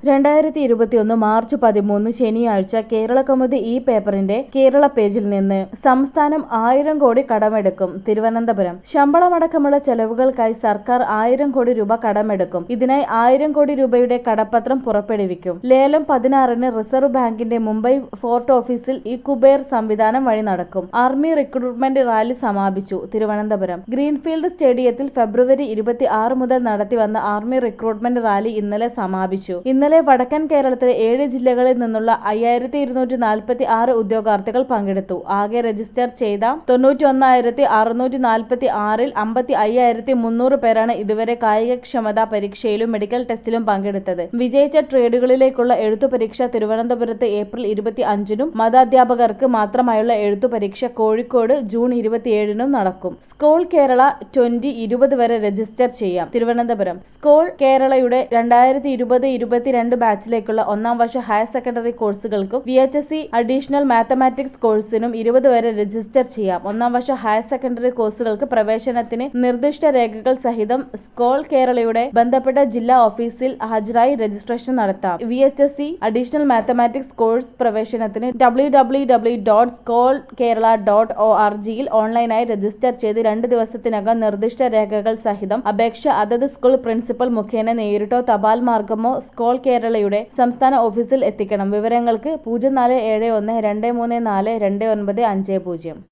രണ്ടായിരത്തി ഇരുപത്തിയൊന്ന് മാർച്ച് പതിമൂന്ന് ശനിയാഴ്ച കേരള കൗമുദി ഈ പേപ്പറിന്റെ കേരള പേജിൽ നിന്ന് സംസ്ഥാനം ആയിരം കോടി കടമെടുക്കും തിരുവനന്തപുരം ശമ്പളമടക്കമുള്ള ചെലവുകൾക്കായി സർക്കാർ ആയിരം കോടി രൂപ കടമെടുക്കും ഇതിനായി ആയിരം കോടി രൂപയുടെ കടപ്പത്രം പുറപ്പെടുവിക്കും ലേലം പതിനാറിന് റിസർവ് ബാങ്കിന്റെ മുംബൈ ഫോർട്ട് ഓഫീസിൽ ഈ കുബേർ സംവിധാനം വഴി നടക്കും ആർമി റിക്രൂട്ട്മെന്റ് റാലി സമാപിച്ചു തിരുവനന്തപുരം ഗ്രീൻഫീൽഡ് സ്റ്റേഡിയത്തിൽ ഫെബ്രുവരി ഇരുപത്തി ആറ് മുതൽ നടത്തിവന്ന ആർമി റിക്രൂട്ട്മെന്റ് റാലി ഇന്നലെ സമാപിച്ചു ഇന്നലെ വടക്കൻ കേരളത്തിലെ ഏഴ് ജില്ലകളിൽ നിന്നുള്ള അയ്യായിരത്തി ഇരുന്നൂറ്റി നാൽപ്പത്തി ആറ് ഉദ്യോഗാർത്ഥികൾ പങ്കെടുത്തു ആകെ രജിസ്റ്റർ ചെയ്ത തൊണ്ണൂറ്റി ഒന്നായിരത്തി അറുന്നൂറ്റി നാൽപ്പത്തി ആറിൽ അമ്പത്തി അയ്യായിരത്തി മുന്നൂറ് പേരാണ് ഇതുവരെ കായികക്ഷമതാ പരീക്ഷയിലും മെഡിക്കൽ ടെസ്റ്റിലും പങ്കെടുത്തത് വിജയിച്ച ട്രേഡുകളിലേക്കുള്ള എഴുത്തു പരീക്ഷ തിരുവനന്തപുരത്ത് ഏപ്രിൽ ഇരുപത്തി അഞ്ചിനും മതാധ്യാപകർക്ക് മാത്രമായുള്ള എഴുത്തു പരീക്ഷ കോഴിക്കോട് ജൂൺ ഇരുപത്തിയേഴിനും നടക്കും സ്കൂൾ കേരള ട്വന്റി ഇരുപത് വരെ രജിസ്റ്റർ ചെയ്യാം തിരുവനന്തപുരം സ്കൂൾ കേരളയുടെ രണ്ടായിരത്തി ഇരുപത് ഇരുപത്തിരണ്ട് ബാച്ചിലേക്കുള്ള ഒന്നാം വർഷ ഹയർ സെക്കൻഡറി കോഴ്സുകൾക്കും V H S C additional mathematics കോഴ്സിനും ഇരുപത് വരെ രജിസ്റ്റർ ചെയ്യാം ഒന്നാം വർഷ ഹയർ സെക്കൻഡറി കോഴ്സുകൾക്ക് പ്രവേശനത്തിന് നിർദ്ദിഷ്ട രേഖകൾ സഹിതം സ്കോൾ കേരളയുടെ ബന്ധപ്പെട്ട ജില്ലാ ഓഫീസിൽ ഹാജരായി രജിസ്ട്രേഷൻ നടത്താം V H S C additional mathematics course പ്രവേശനത്തിന് W W W dot scole Kerala dot O R ജിയിൽ ഓൺലൈനായി രജിസ്റ്റർ ചെയ്ത് രണ്ട് ദിവസത്തിനകം നിർദ്ദിഷ്ട രേഖകൾ സഹിതം അപേക്ഷ അതത് സ്കൂൾ പ്രിൻസിപ്പൽ മുഖേന നേരിട്ടോ തപാൽ മാർഗമോ സ്കോൾ കേരളയുടെ സംസ്ഥാന ഓഫീസിൽ എത്തിക്കണം വിവരങ്ങൾക്ക് പൂജ്യം നാല് ഏഴ് ഒന്ന് രണ്ട് മൂന്ന് നാല് രണ്ട് ഒൻപത് അഞ്ച് പൂജ്യം